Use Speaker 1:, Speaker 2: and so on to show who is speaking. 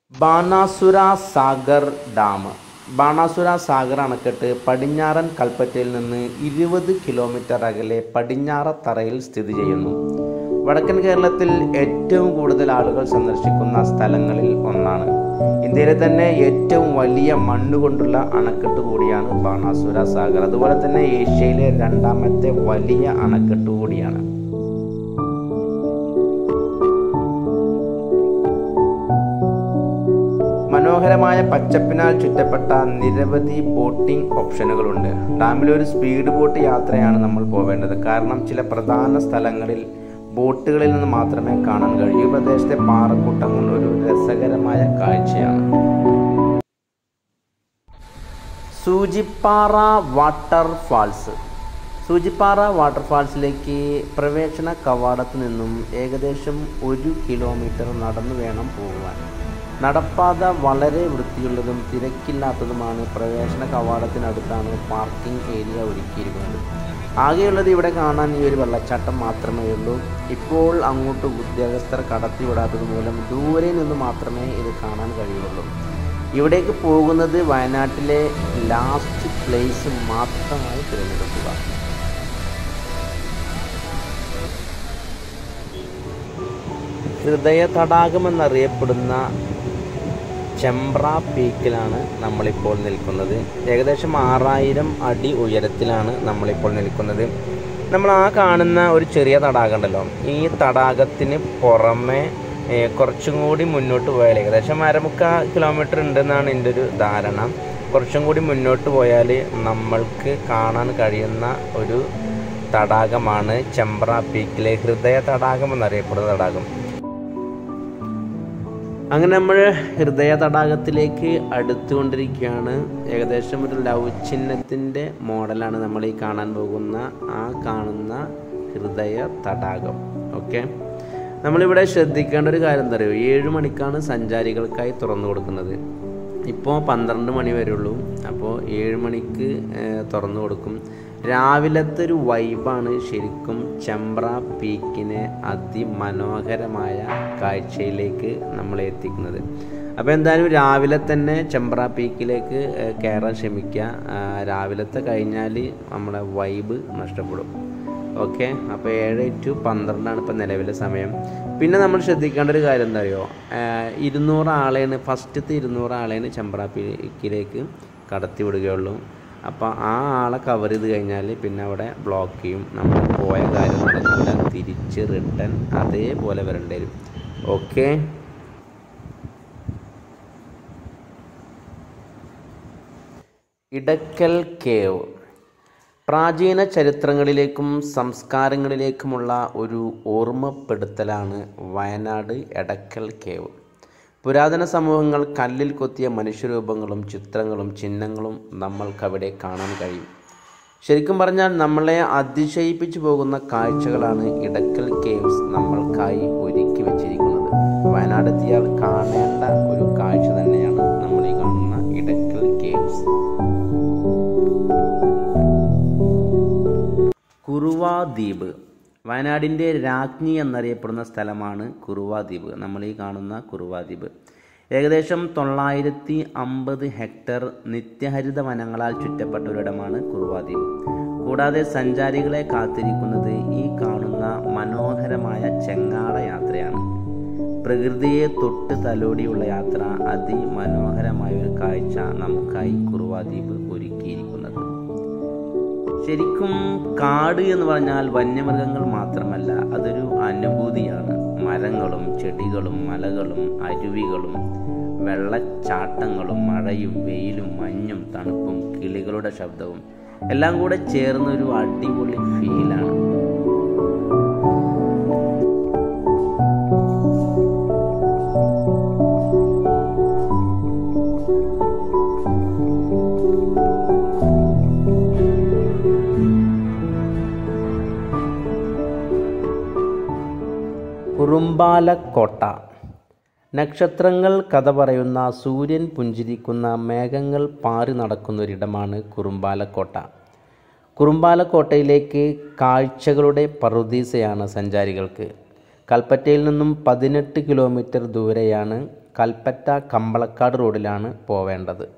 Speaker 1: Banasura Sagar dam Banasura Sagar അണക്കെട്ട് പടിഞ്ഞാറൻ കൽപ്പറ്റയിൽ നിന്ന് ഇരുപത് കിലോമീറ്റർ അകലെ പടിഞ്ഞാറത്തറയിൽ സ്ഥിതി ചെയ്യുന്നു വടക്കൻ കേരളത്തിൽ ഏറ്റവും കൂടുതൽ ആളുകൾ സന്ദർശിക്കുന്ന സ്ഥലങ്ങളിൽ ഒന്നാണ് ഇന്ത്യയിലെ തന്നെ ഏറ്റവും വലിയ മണ്ണുകൊണ്ടുള്ള അണക്കെട്ട് കൂടിയാണ് ബാണാസുര സാഗർ അതുപോലെ തന്നെ ഏഷ്യയിലെ രണ്ടാമത്തെ വലിയ അണക്കെട്ട് കൂടിയാണ് മനോഹരമായ പച്ചപ്പിനാൽ ചുറ്റപ്പെട്ട നിരവധി ബോട്ടിംഗ് ഓപ്ഷനുകളുണ്ട് ഡാമിൽ ഒരു സ്പീഡ് ബോട്ട് യാത്രയാണ് നമ്മൾ പോവേണ്ടത് കാരണം ചില പ്രധാന സ്ഥലങ്ങളിൽ ബോട്ടുകളിൽ നിന്ന് മാത്രമേ കാണാൻ കഴിയൂ ഈ പ്രദേശത്തെ പാറക്കൂട്ടങ്ങൾ ഒരു രസകരമായ കാഴ്ചയാണ് സൂചിപ്പാറ വാട്ടർഫാൾസ് സൂചിപ്പാറ വാട്ടർഫാൾസിലേക്ക് പ്രവേശന കവാടത്ത് നിന്നും ഏകദേശം ഒരു കിലോമീറ്റർ നടന്നു വേണം പോകുവാൻ നടപ്പാത വളരെ വൃത്തിയുള്ളതും തിരക്കില്ലാത്തതുമാണ് പ്രവേശന കവാടത്തിനടുത്താണ് പാർക്കിംഗ് ഏരിയ ഒരുക്കിയിരിക്കുന്നത് ആകെയുള്ളത് ഇവിടെ കാണാൻ ഈ ഒരു വെള്ളച്ചാട്ടം മാത്രമേ ഉള്ളൂ ഇപ്പോൾ അങ്ങോട്ട് ഉദ്യോഗസ്ഥർ കടത്തിവിടാത്തത് മൂലം ദൂരെ നിന്ന് മാത്രമേ ഇത് കാണാൻ കഴിയുള്ളൂ ഇവിടേക്ക് പോകുന്നത് വയനാട്ടിലെ ലാസ്റ്റ് പ്ലേസ് മാത്രമായി തിരഞ്ഞെടുക്കുക ഹൃദയ തടാകം എന്നറിയപ്പെടുന്ന ചെമ്പ്ര പീക്കിലാണ് നമ്മളിപ്പോൾ നിൽക്കുന്നത് ഏകദേശം ആറായിരം അടി ഉയരത്തിലാണ് നമ്മളിപ്പോൾ നിൽക്കുന്നത് നമ്മൾ ആ കാണുന്ന ഒരു ചെറിയ തടാകം ഉണ്ടല്ലോ ഈ തടാകത്തിന് പുറമെ ഏഹ്, കുറച്ചും കൂടി മുന്നോട്ട് പോയാൽ ഏകദേശം അരമുക്കാ കിലോമീറ്റർ ഉണ്ടെന്നാണ് എൻ്റെ ഒരു ധാരണ കുറച്ചും കൂടി മുന്നോട്ട് പോയാൽ നമ്മൾക്ക് കാണാൻ കഴിയുന്ന ഒരു തടാകമാണ് ചെമ്പ്ര പീക്കിലെ ഹൃദയ തടാകം എന്നറിയപ്പെടുന്ന തടാകം അങ്ങനെ നമ്മൾ ഹൃദയ തടാകത്തിലേക്ക് അടുത്തുകൊണ്ടിരിക്കുകയാണ് ഏകദേശം ഒരു ലവ് ചിഹ്നത്തിൻ്റെ മോഡലാണ് നമ്മൾ ഈ കാണാൻ പോകുന്ന ആ കാണുന്ന ഹൃദയ തടാകം ഓക്കെ നമ്മളിവിടെ ശ്രദ്ധിക്കേണ്ട ഒരു കാര്യം എന്താ പറയുക ഏഴ് മണിക്കാണ് സഞ്ചാരികൾക്കായി തുറന്നു കൊടുക്കുന്നത് ഇപ്പോൾ പന്ത്രണ്ട് മണി വരെ ഉള്ളൂ അപ്പോൾ ഏഴ് മണിക്ക് ഏഹ്, തുറന്നു കൊടുക്കും രാവിലത്തെ ഒരു വൈബാണ് ശരിക്കും ചെമ്പ്ര പീക്കിനെ അതിമനോഹരമായ കാഴ്ചയിലേക്ക് നമ്മളെ എത്തിക്കുന്നത് അപ്പോൾ എന്തായാലും രാവിലെ തന്നെ ചെമ്പ്ര പീക്കിലേക്ക് ഏഹ്, കയറാൻ ശ്രമിക്കുക ആ, രാവിലത്തെ കഴിഞ്ഞാൽ നമ്മളെ വൈബ് നഷ്ടപ്പെടും ഓക്കെ അപ്പോൾ ഏഴ് ടു പന്ത്രണ്ടാണ് ഇപ്പോൾ നിലവിലെ സമയം പിന്നെ നമ്മൾ ശ്രദ്ധിക്കേണ്ട ഒരു കാര്യം എന്താ അറിയോ ഇരുന്നൂറ് ആളെയാണ് ഫസ്റ്റത്തെ ഇരുന്നൂറ് ആളെയാണ് ചെമ്പ്ര പീക്കിലേക്ക് കടത്തി വിടുകയുള്ളൂ അപ്പോൾ ആ ആളെ കവർ ചെയ്ത് കഴിഞ്ഞാൽ പിന്നെ അവിടെ ബ്ലോക്ക് ചെയ്യും നമ്മൾ പോയ കാര്യം നടക്കില്ല തിരിച്ച് റിട്ടേൺ അതേപോലെ വരേണ്ടി വരും ഓക്കെ ഇടക്കൽ കേവ് പ്രാചീന ചരിത്രങ്ങളിലേക്കും സംസ്കാരങ്ങളിലേക്കുമുള്ള ഒരു ഓർമ്മപ്പെടുത്തലാണ് വയനാട് എടക്കൽ കേവ് പുരാതന സമൂഹങ്ങൾ കല്ലിൽ കൊത്തിയ മനുഷ്യരൂപങ്ങളും ചിത്രങ്ങളും ചിഹ്നങ്ങളും നമ്മൾക്കവിടെ കാണാൻ കഴിയും ശരിക്കും പറഞ്ഞാൽ നമ്മളെ അതിശയിപ്പിച്ചു പോകുന്ന കാഴ്ചകളാണ് ഇടക്കൽ കേവ്സ് നമ്മൾക്കായി ഒരുക്കി വെച്ചിരിക്കുന്നത് വയനാടെത്തിയാൽ കാണേണ്ട ഒരു കാഴ്ച തന്നെയാണ് നമ്മൾ ഈ കാണുന്ന ഇടക്കൽ കേവ്സ് കുറുവ ദ്വീപ് വയനാടിൻ്റെ രാജ്ഞി എന്നറിയപ്പെടുന്ന സ്ഥലമാണ് കുറുവ ദ്വീപ് നമ്മൾ ഈ കാണുന്ന കുറുവ ദ്വീപ് ഏകദേശം തൊള്ളായിരത്തി അമ്പത് ഹെക്ടർ നിത്യഹരിത വനങ്ങളാൽ ചുറ്റപ്പെട്ട ഒരിടമാണ് കുറുവ ദ്വീപ് കൂടാതെ സഞ്ചാരികളെ കാത്തിരിക്കുന്നത് ഈ കാണുന്ന മനോഹരമായ ചെങ്ങാട യാത്രയാണ് പ്രകൃതിയെ തൊട്ട് തലോടിയുള്ള യാത്ര അതിമനോഹരമായ ഒരു കാഴ്ച നമുക്കായി കുറുവ ദ്വീപ് ഒരുക്കിയിരിക്കുന്നത് ശരിക്കും കാട് എന്ന് പറഞ്ഞാൽ വന്യമൃഗങ്ങൾ മാത്രമല്ല അതൊരു അനുഭൂതിയാണ് മരങ്ങളും ചെടികളും മലകളും അരുവികളും വെള്ളച്ചാട്ടങ്ങളും മഴയും വെയിലും മഞ്ഞും തണുപ്പും കിളികളുടെ ശബ്ദവും എല്ലാം കൂടെ ചേർന്ന ഒരു അടിപൊളി ഫീലാണ് കുറുമ്പാലക്കോട്ട നക്ഷത്രങ്ങൾ കഥ പറയുന്ന സൂര്യൻ പുഞ്ചിരിക്കുന്ന മേഘങ്ങൾ പാറി നടക്കുന്നൊരിടമാണ് കുറുമ്പാലക്കോട്ട കുറുമ്പാലക്കോട്ടയിലേക്ക് കാഴ്ചകളുടെ പറുദീസയാണ് സഞ്ചാരികൾക്ക് കൽപ്പറ്റയിൽ നിന്നും പതിനെട്ട് കിലോമീറ്റർ ദൂരെയാണ് കൽപ്പറ്റ കമ്പളക്കാട് റോഡിലാണ് പോവേണ്ടത്